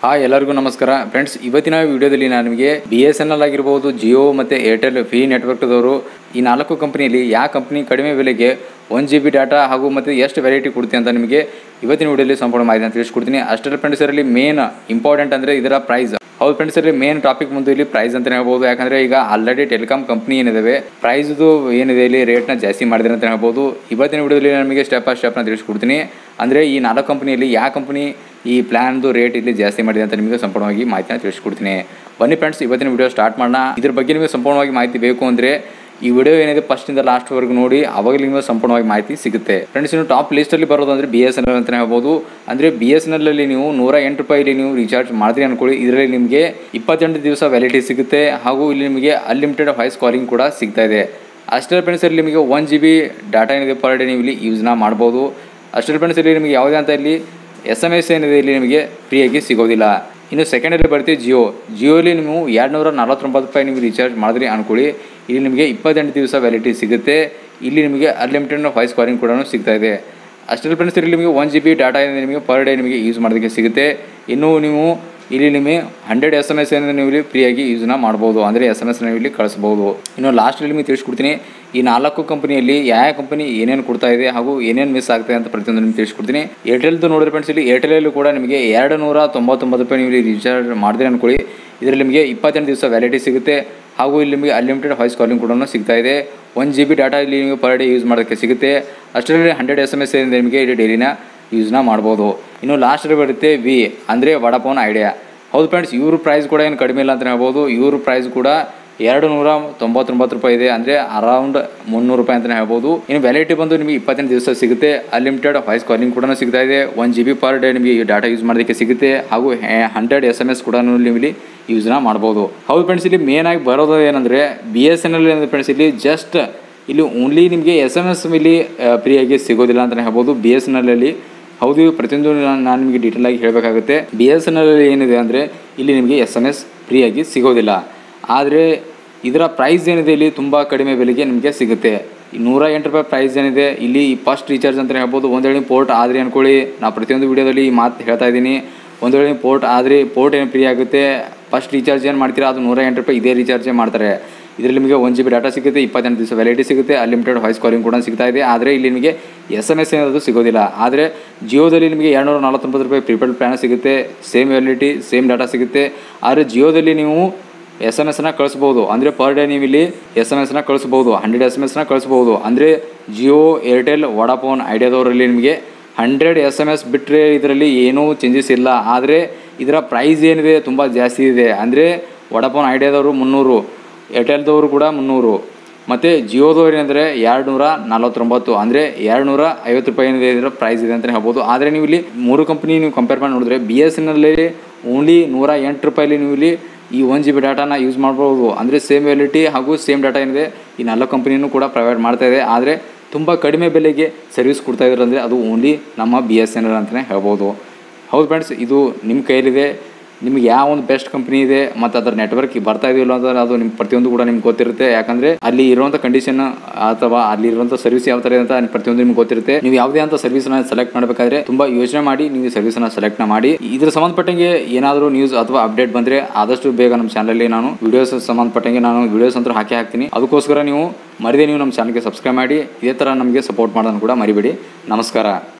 hi ಎಲ್ಲರಿಗೂ ನಮಸ್ಕಾರ friends ಇವತ್ತಿನ ವಿಡಿಯೋದಲ್ಲಿ ನಾನು ನಿಮಗೆ ಬಿ ಎಸ್ ಎನ್ ಎಲ್ ಆಗಿರ್ಬೋದು ಜಿಯೋ ಮತ್ತು ಏರ್ಟೆಲ್ ಫ್ರೀ ನೆಟ್ವರ್ಕ್ದವರು ಈ ನಾಲ್ಕು ಕಂಪನಿಯಲ್ಲಿ ಯಾವ ಕಂಪನಿ ಕಡಿಮೆ ಬೆಲೆಗೆ ಒನ್ ಜಿ ಬಿ ಡಾಟಾ ಹಾಗೂ ಮತ್ತು ಎಷ್ಟು ವೆರೈಟಿ ಕೊಡುತ್ತೆ ಅಂತ ನಿಮಗೆ ಇವತ್ತಿನ ವಿಡಿಯೋದಲ್ಲಿ ಸಂಪೂರ್ಣ ಮಾಹಿತಿ ತಿಳಿಸ್ಕೊಡ್ತೀನಿ ಅಷ್ಟರ ಫ್ರೆಂಡ್ಸ್ ಇದರಲ್ಲಿ ಮೇನ್ ಇಂಪಾರ್ಟೆಂಟ್ ಅಂದರೆ ಇದರ ಪ್ರೈಸ್ ಹೌದು ಫ್ರೆಂಡ್ಸ್ ಇಲ್ಲಿ ಮೇನ್ ಟಾಪಿಕ್ ಮುಂದೆ ಇಲ್ಲಿ ಪ್ರೈಸ್ ಅಂತ ಹೇಳ್ಬೋದು ಯಾಕಂದರೆ ಈಗ ಆಲ್ರೆಡಿ ಟೆಲಿಕಾಂ ಕಂಪ್ನಿ ಏನಿದಾವೆ ಪ್ರೈಸ್ದು ಏನಿದೆ ಇಲ್ಲಿ ರೇಟ್ನ ಜಾಸ್ತಿ ಮಾಡಿದ್ರೆ ಅಂತ ಹೇಳ್ಬೋದು ಇವತ್ತಿನ ವಿಡಿಯೋದಲ್ಲಿ ನಮಗೆ ಸ್ಟೆಪ್ ಬೈ ಸ್ಟೆಪ್ನ ತಿಳಿಸ್ಕೊಡ್ತೀನಿ ಅಂದರೆ ಈ ನಾಲ್ಕು ಕಂಪ್ನಿಯಲ್ಲಿ ಯಾವ ಕಂಪ್ನಿ ಈ ಪ್ಲ್ಯಾನ್ದು ರೇಟ್ ಇಲ್ಲಿ ಜಾಸ್ತಿ ಮಾಡಿದೆ ಅಂತ ನಿಮಗೆ ಸಂಪೂರ್ಣವಾಗಿ ಮಾಹಿತಿನ ತಿಳಿಸ್ಕೊಡ್ತೀನಿ ಬನ್ನಿ ಫ್ರೆಂಡ್ಸ್ ಇವತ್ತಿನ ವಿಡಿಯೋ ಸ್ಟಾರ್ಟ್ ಮಾಡೋಣ ಇದ್ರ ಬಗ್ಗೆ ನಿಮಗೆ ಸಂಪೂರ್ಣವಾಗಿ ಮಾಹಿತಿ ಬೇಕು ಅಂದರೆ ಈ ವಿಡಿಯೋ ಏನಿದೆ ಫಸ್ಟಿಂದ ಲಾಸ್ಟ್ವರೆಗೂ ನೋಡಿ ಅವಾಗ ನಿಮಗೆ ಸಂಪೂರ್ಣವಾಗಿ ಮಾಹಿತಿ ಸಿಗುತ್ತೆ ಫ್ರೆಂಡ್ಸ್ ನೀವು ಟಾಪ್ ಲಿಸ್ಟಲ್ಲಿ ಬರೋದು ಅಂದರೆ ಬಿ ಎಸ್ ಎನ್ ಎಲ್ ಅಂತಲೇ ಹೇಳ್ಬೋದು ಅಂದರೆ ಬಿ ಎಸ್ ಎನ್ ಎಲ್ ನೀವು ನೂರ ಎಂಟು ರೂಪಾಯಿಲಿ ನೀವು ರೀಚಾರ್ಜ್ ಮಾಡಿದ್ರಿ ಅನ್ಕೊಳ್ಳಿ ಇದರಲ್ಲಿ ನಿಮಗೆ ಇಪ್ಪತ್ತೆಂಟು ದಿವಸ ವ್ಯಾಲಿಟಿ ಸಿಗುತ್ತೆ ಹಾಗೂ ಇಲ್ಲಿ ನಿಮಗೆ ಅನ್ಲಿಮಿಟೆಡ್ ವಾಯ್ಸ್ ಕಾಲಿಂಗ್ ಕೂಡ ಸಿಗ್ತಾ ಇದೆ ಅಷ್ಟೇ ಫ್ರೆಂಡ್ಸ್ ಇಲ್ಲಿ ನಿಮಗೆ ಒನ್ ಜಿ ಬಿ ಡಾಟಾ ಏನಿದೆ ಪರ್ ಡೇ ನೀವು ಇಲ್ಲಿ ಯೂಸ್ನ ಮಾಡ್ಬೋದು ಅಷ್ಟೇ ಫ್ರೆಂಡ್ಸ್ ಇಲ್ಲಿ ನಿಮಗೆ ಯಾವುದೇ ಅಂತ ಇಲ್ಲಿ ಎಸ್ ಎಮ್ ಎಸ್ ಏನಿದೆ ಇಲ್ಲಿ ನಿಮಗೆ ಫ್ರೀಯಾಗಿ ಸಿಗೋದಿಲ್ಲ ಇನ್ನು ಸೆಕೆಂಡಲ್ಲಿ ಬರ್ತೀವಿ ಜಿಯೋ ಜಿಯೋಲಿ ನೀವು ಎರಡು ನೂರ ನಲ್ವತ್ತೊಂಬತ್ತು ರೂಪಾಯಿ ನೀವು ರೀಚಾರ್ಜ್ ಮಾಡಿದ್ರಿ ಅನ್ಕೊಳ್ಳಿ ಇಲ್ಲಿ ನಿಮಗೆ ಇಪ್ಪತ್ತೆಂಟು ದಿವಸ ವ್ಯಾಲಿಟಿ ಸಿಗುತ್ತೆ ಇಲ್ಲಿ ನಿಮಗೆ ಅನ್ಲಿಮಿಟೆಡ್ ವಾಯ್ಸ್ ಕಾಲಿಂಗ್ ಕೂಡ ಸಿಗ್ತಾ ಇದೆ ಅಷ್ಟೇ ಫ್ರೆಂಡ್ಸ್ ಇಲ್ಲಿ ನಿಮಗೆ ಒನ್ ಜಿ ಬಿ ಡಾಟಾ ಏನಿದೆ ನಿಮಗೆ ಪರ್ ಡೇ ನಿಮಗೆ ಯೂಸ್ ಮಾಡೋದಕ್ಕೆ ಸಿಗುತ್ತೆ ಇನ್ನು ನೀವು ಇಲ್ಲಿ ನಿಮಗೆ ಹಂಡ್ರೆಡ್ ಎಸ್ ಎಮ್ ಎಸ್ ಏನಿದೆ ನೀವು ಇಲ್ಲಿ ಫ್ರೀಯಾಗಿ ಯೂಸ್ನ ಮಾಡ್ಬೋದು ಅಂದರೆ ಎಸ್ ಎಮ್ ಎಸ್ ನೀವು ಇಲ್ಲಿ ಕಳಿಸ್ಬೋದು ಇನ್ನು ಲಾಸ್ಟಲ್ಲಿ ನಿಮಗೆ ತಿಳಿಸ್ಕೊಡ್ತೀನಿ ಈ ನಾಲ್ಕು ಕಂಪನಿಯಲ್ಲಿ ಯಾವ ಕಂಪನಿ ಏನೇನು ಕೊಡ್ತಾ ಇದೆ ಹಾಗೂ ಏನೇನು ಮಿಸ್ ಆಗ್ತಾಯಿದೆ ಅಂತ ಪ್ರತಿಯೊಂದು ನಿಮ್ಗೆ ತಿಳಿಸ್ಕೊಡ್ತೀನಿ ಏರ್ಟೆಲ್ದು ನೋಡಿದ್ರೆ ಫ್ರೆಂಡ್ಸ್ ಇಲ್ಲಿ ಏರ್ಟೆಲಲ್ಲೂ ಕೂಡ ನಿಮಗೆ ಎರಡು ನೂರ ತೊಂಬತ್ತೊಂಬತ್ತು ರೂಪಾಯಿ ನೀವು ಇಲ್ಲಿ ರೀಚಾರ್ಜ್ ಮಾಡಿದ್ರೆ ಅನ್ಕೊಳ್ಳಿ ಇದರಲ್ಲಿ ನಿಮಗೆ ಇಪ್ಪತ್ತೆಂಟು ದಿವಸ ವ್ಯಾಲಿಟಿ ಸಿಗುತ್ತೆ ಹಾಗೂ ಇಲ್ಲಿ ನಿಮಗೆ ಅನ್ಲಿಮಿಟೆಡ್ ವಾಯ್ಸ್ ಕಾಲಿಂಗ್ ಕೂಡ ಸಿಗ್ತಾ ಇದೆ ಒನ್ ಜಿ ಬಿ ಡಾಟಾ ಇಲ್ಲಿ ನಿಮಗೆ ಪರ್ ಡೇ ಯೂಸ್ ಮಾಡೋದಕ್ಕೆ ಸಿಗುತ್ತೆ ಅಷ್ಟರಲ್ಲಿ ಹಂಡ್ರೆಡ್ ಎಸ್ ಎಮ್ ಎಸ್ ಏನಿದೆ ನಿಮಗೆ ಇಲ್ಲಿ ಡೈಲಿನ ಯೂಸ್ನ ಮಾಡ್ಬೋದು ಇನ್ನು ಲಾಸ್ಟಲ್ಲಿ ಬರುತ್ತೆ ವಿ ಅಂದರೆ ವಡಾಫೋನ್ ಐಡಿಯಾ ಹೌದು ಫ್ರೆಂಡ್ಸ್ ಇವ್ರ ಪ್ರೈಸ್ ಕೂಡ ಏನು ಕಡಿಮೆ ಇಲ್ಲ ಅಂತ ಹೇಳ್ಬೋದು ಇವ್ರ ಪ್ರೈಸ್ ಕೂಡ ಎರಡು ನೂರ ತೊಂಬತ್ತೊಂಬತ್ತು ರೂಪಾಯಿ ಇದೆ ಅಂದರೆ ಅರೌಂಡ್ ಮುನ್ನೂರು ರೂಪಾಯಿ ಅಂತಲೇ ಹೇಳ್ಬೋದು ಇನ್ನು ವ್ಯಾಲಿಟಿ ಬಂದು ನಿಮಗೆ ಇಪ್ಪತ್ತೆಂಟು ದಿವಸ ಸಿಗುತ್ತೆ ಅನ್ಲಿಮಿಟೆಡ್ ವಾಯ್ಸ್ ಕಾಲಿಂಗ್ ಕೂಡ ಸಿಗ್ತಾ ಇದೆ one G B per day ನಿಮಗೆ ಡಾಟಾ ಯೂಸ್ ಮಾಡೋದಕ್ಕೆ ಸಿಗುತ್ತೆ ಹಾಗೂ ಹಂಡ್ರೆಡ್ ಎಸ್ ಎಮ್ ಎಸ್ ಕೂಡ ನೀವು ಇಲ್ಲಿ ಯೂಸ್ನ ಮಾಡ್ಬೋದು ಹೌದು ಫ್ರೆಂಡ್ಸ್ ಇಲ್ಲಿ ಮೇನ್ ಆಗಿ ಬರೋದು ಏನಂದರೆ ಬಿ ಎಸ್ ಎನ್ ಎಲ್ ಏನಂದ್ರೆ ಫ್ರೆಂಡ್ಸ್ ಇಲ್ಲಿ ಜಸ್ಟ್ ಇಲ್ಲಿ ಓನ್ಲಿ ನಿಮಗೆ ಎಸ್ ಎಮ್ ಎಸ್ ಇಲ್ಲಿ ಫ್ರೀಯಾಗಿ ಸಿಗೋದಿಲ್ಲ ಅಂತಲೇ ಹೇಳ್ಬೋದು ಬಿ ಎಸ್ ಎನ್ ಎಲ್ ಹೌದು ಇವು ಪ್ರತಿಯೊಂದು ನಾನು ನಾನು ನಿಮಗೆ ಡೀಟೇಲ್ ಆಗಿ ಹೇಳಬೇಕಾಗುತ್ತೆ ಬಿ ಎಸ್ ಎನ್ ಎಲ್ ಏನಿದೆ ಅಂದರೆ ಇಲ್ಲಿ ನಿಮಗೆ ಎಸ್ ಎಮ್ ಎಸ್ ಫ್ರೀಯಾಗಿ ಸಿಗೋದಿಲ್ಲ ಆದರೆ ಇದರ ಪ್ರೈಸ್ ಏನಿದೆ ಇಲ್ಲಿ ತುಂಬ ಕಡಿಮೆ ಬೆಲೆಗೆ ನಿಮಗೆ ಸಿಗುತ್ತೆ ಈ ನೂರ ಎಂಟು ರೂಪಾಯಿ ಪ್ರೈಸ್ ಏನಿದೆ ಇಲ್ಲಿ ಫಸ್ಟ್ ರೀಚಾರ್ಜ್ ಅಂತ ಹೇಳ್ಬೋದು ಒಂದು ವೇಳೆ ಪೋರ್ಟ್ ಆದರೆ ಅಂದ್ಕೊಳ್ಳಿ ನಾವು ಪ್ರತಿಯೊಂದು ವೀಡಿಯೋದಲ್ಲಿ ಈ ಮಾತು ಹೇಳ್ತಾ ಇದ್ದೀನಿ ಒಂದು ವೇಳೆ ಪೋರ್ಟ್ ಆದರೆ ಪೋರ್ಟ್ ಏನು ಫ್ರೀ ಆಗುತ್ತೆ ಫಸ್ಟ್ ರೀಚಾರ್ಜ್ ಏನು ಮಾಡ್ತೀರಾ ಅದು ನೂರ ಎಂಟು ರೂಪಾಯಿ ಇದೇ ರೀಚಾರ್ಜೇ ಮಾಡ್ತಾರೆ ಇದರಲ್ಲಿ ನಿಮಗೆ ಒನ್ ಜಿ ಬಿ ಡಾಟಾ ಸಿಗುತ್ತೆ ಇಪ್ಪತ್ತೆಂಟು ದಿವಸ ವ್ಯಾಲಿಟಿ ಸಿಗುತ್ತೆ ಅನ್ಲಿಮಿಟೆಡ್ ವಾಯ್ಸ್ ಕಾಲಿಂಗ್ ಕೂಡ ಸಿಗ್ತಾ ಇದೆ ಆದರೆ ಇಲ್ಲಿ ನಿಮಗೆ ಎಸ್ ಎಮ್ ಎಸ್ ಏನಾದರೂ ಸಿಗೋದಿಲ್ಲ ಆದರೆ ಜಿಯೋದಲ್ಲಿ ನಿಮಗೆ ಎರಡುನೂರ ನಲವತ್ತೊಂಬತ್ತು ರೂಪಾಯಿ ಪ್ರಿಪೇಡ್ ಪ್ಲ್ಯಾನ್ ಸಿಗುತ್ತೆ ಸೇಮ್ ವ್ಯಾಲಿಟಿ ಸೇಮ್ ಡಾಟಾ ಸಿಗುತ್ತೆ ಆದರೆ ಜಿಯೋದಲ್ಲಿ ನೀವು ಎಸ್ ಎಮ್ ಎಸ್ನ ಕಳಿಸ್ಬೋದು ಅಂದರೆ ಪರ್ ಡೇ ನೀವು ಇಲ್ಲಿ ಎಸ್ ಎಮ್ ಎಸ್ನ ಕಳಿಸ್ಬೋದು ಹಂಡ್ರೆಡ್ ಎಸ್ ಎಮ್ ಎಸ್ನ ಕಳಿಸ್ಬೋದು ಅಂದರೆ ಜಿಯೋ ಏರ್ಟೆಲ್ ವಡಾಫೋನ್ ಐಡಿಯಾದವರಲ್ಲಿ ನಿಮಗೆ ಹಂಡ್ರೆಡ್ ಎಸ್ ಎಮ್ ಎಸ್ ಬಿಟ್ಟರೆ ಇದರಲ್ಲಿ ಏನೂ ಚೇಂಜಸ್ ಇಲ್ಲ ಆದರೆ ಇದರ ಪ್ರೈಸ್ ಏನಿದೆ ತುಂಬ ಜಾಸ್ತಿ ಇದೆ ಅಂದರೆ ವಡಾಫೋನ್ ಐಡಿಯಾದವರು ಮುನ್ನೂರು ಏರ್ಟೆಲ್ದವರು ಕೂಡ ಮುನ್ನೂರು ಮತ್ತು ಜಿಯೋದವ್ರು ಏನಂದರೆ ಎರಡು ನೂರ ನಲ್ವತ್ತೊಂಬತ್ತು ಅಂದರೆ ಎರಡು ನೂರ ಐವತ್ತು ರೂಪಾಯಿ ಏನಿದೆ ಇದರ ಪ್ರೈಸ್ ಇದೆ ಅಂತಲೇ ಹೇಳ್ಬೋದು ಆದರೆ ನೀವು ಇಲ್ಲಿ ಮೂರು ಕಂಪ್ನಿ ನೀವು ಕಂಪೇರ್ ಮಾಡಿ ನೋಡಿದ್ರೆ ಬಿ ಎಸ್ ಎನ್ ಎಲ್ಲಿ ಓನ್ಲಿ ನೂರ ಎಂಟು ರೂಪಾಯಲ್ಲಿ ನೀವು ಇಲ್ಲಿ ಈ ಒನ್ ಜಿ ಬಿ ಡಾಟಾನ ಯೂಸ್ ಮಾಡ್ಬೋದು ಅಂದರೆ ಸೇಮ್ ವ್ಯಾಲಿಟಿ ಹಾಗೂ ಸೇಮ್ ಡಾಟಾ ಏನಿದೆ ಈ ನಾಲ್ಕು ಕಂಪ್ನಿನೂ ಕೂಡ ಪ್ರೊವೈಡ್ ಮಾಡ್ತಾ ಇದೆ ಆದರೆ ತುಂಬ ಕಡಿಮೆ ಬೆಲೆಗೆ ಸರ್ವಿಸ್ ಕೊಡ್ತಾ ಇದ್ದಾರೆ ಅಂದರೆ ಅದು ಓನ್ಲಿ ನಮ್ಮ ಬಿ ಎಸ್ ಎನ್ ಎಲ್ ಅಂತಲೇ ಹೇಳ್ಬೋದು ಹೌದು ಫ್ರೆಂಡ್ಸ್ ಇದು ನಿಮ್ಮ ಕೈಯಲ್ಲಿದೆ ನಿಮ್ಗೆ ಯಾವ ಒಂದು ಬೆಸ್ಟ್ ಕಂಪ್ನಿ ಇದೆ ಮತ್ತು ಅದರ ನೆಟ್ವರ್ಕ್ ಬರ್ತಾ ಇದೆಯಲ್ಲ ಅಂದರೆ ಅದು ನಿಮ್ಮ ಪ್ರತಿಯೊಂದು ಕೂಡ ನಿಮ್ಗೆ ಗೊತ್ತಿರುತ್ತೆ ಯಾಕಂದರೆ ಅಲ್ಲಿ ಇರುವಂಥ ಕಂಡೀಷನ್ ಅಥವಾ ಅಲ್ಲಿ ಇರುವಂಥ ಸರ್ವಿಸ್ ಯಾವ ಥರ ಇದೆ ಅಂತ ಪ್ರತಿಯೊಂದು ನಿಮ್ಗೆ ಗೊತ್ತಿರುತ್ತೆ ನೀವು ಯಾವುದೇ ಅಂತ ಸರ್ವಿಸ್ನ ಸೆಲೆಕ್ಟ್ ಮಾಡಬೇಕಾದ್ರೆ ತುಂಬ ಯೋಚನೆ ಮಾಡಿ ನೀವು ಸರ್ವಿಸ್ನ ಸೆಲೆಕ್ಟ್ನ ಮಾಡಿ ಇದ್ರ ಸಂಬಂಧಪಟ್ಟಂಗೆ ಏನಾದರೂ ನ್ಯೂಸ್ ಅಥವಾ ಅಪ್ಡೇಟ್ ಬಂದರೆ ಆದಷ್ಟು ಬೇಗ ನಮ್ಮ ಚಾನಲಲ್ಲಿ ನಾನು ವಿಡಿಯೋಸ್ ಸಂಬಂಧಪಟ್ಟಂಗೆ ನಾನು ವಿಡಿಯೋಸ್ ಅಂತೂ ಹಾಕಿ ಹಾಕ್ತೀನಿ ಅದಕ್ಕೋಸ್ಕರ ನೀವು ಮರಿದೇ ನೀವು ನಮ್ಮ ಚಾನಲ್ಗೆ ಸಬ್ಸ್ಕ್ರೈಬ್ ಮಾಡಿ ಇದೇ ಥರ ನಮಗೆ ಸಪೋರ್ಟ್ ಮಾಡೋದನ್ನು ಕೂಡ ಮರಿಬೇಡಿ ನಮಸ್ಕಾರ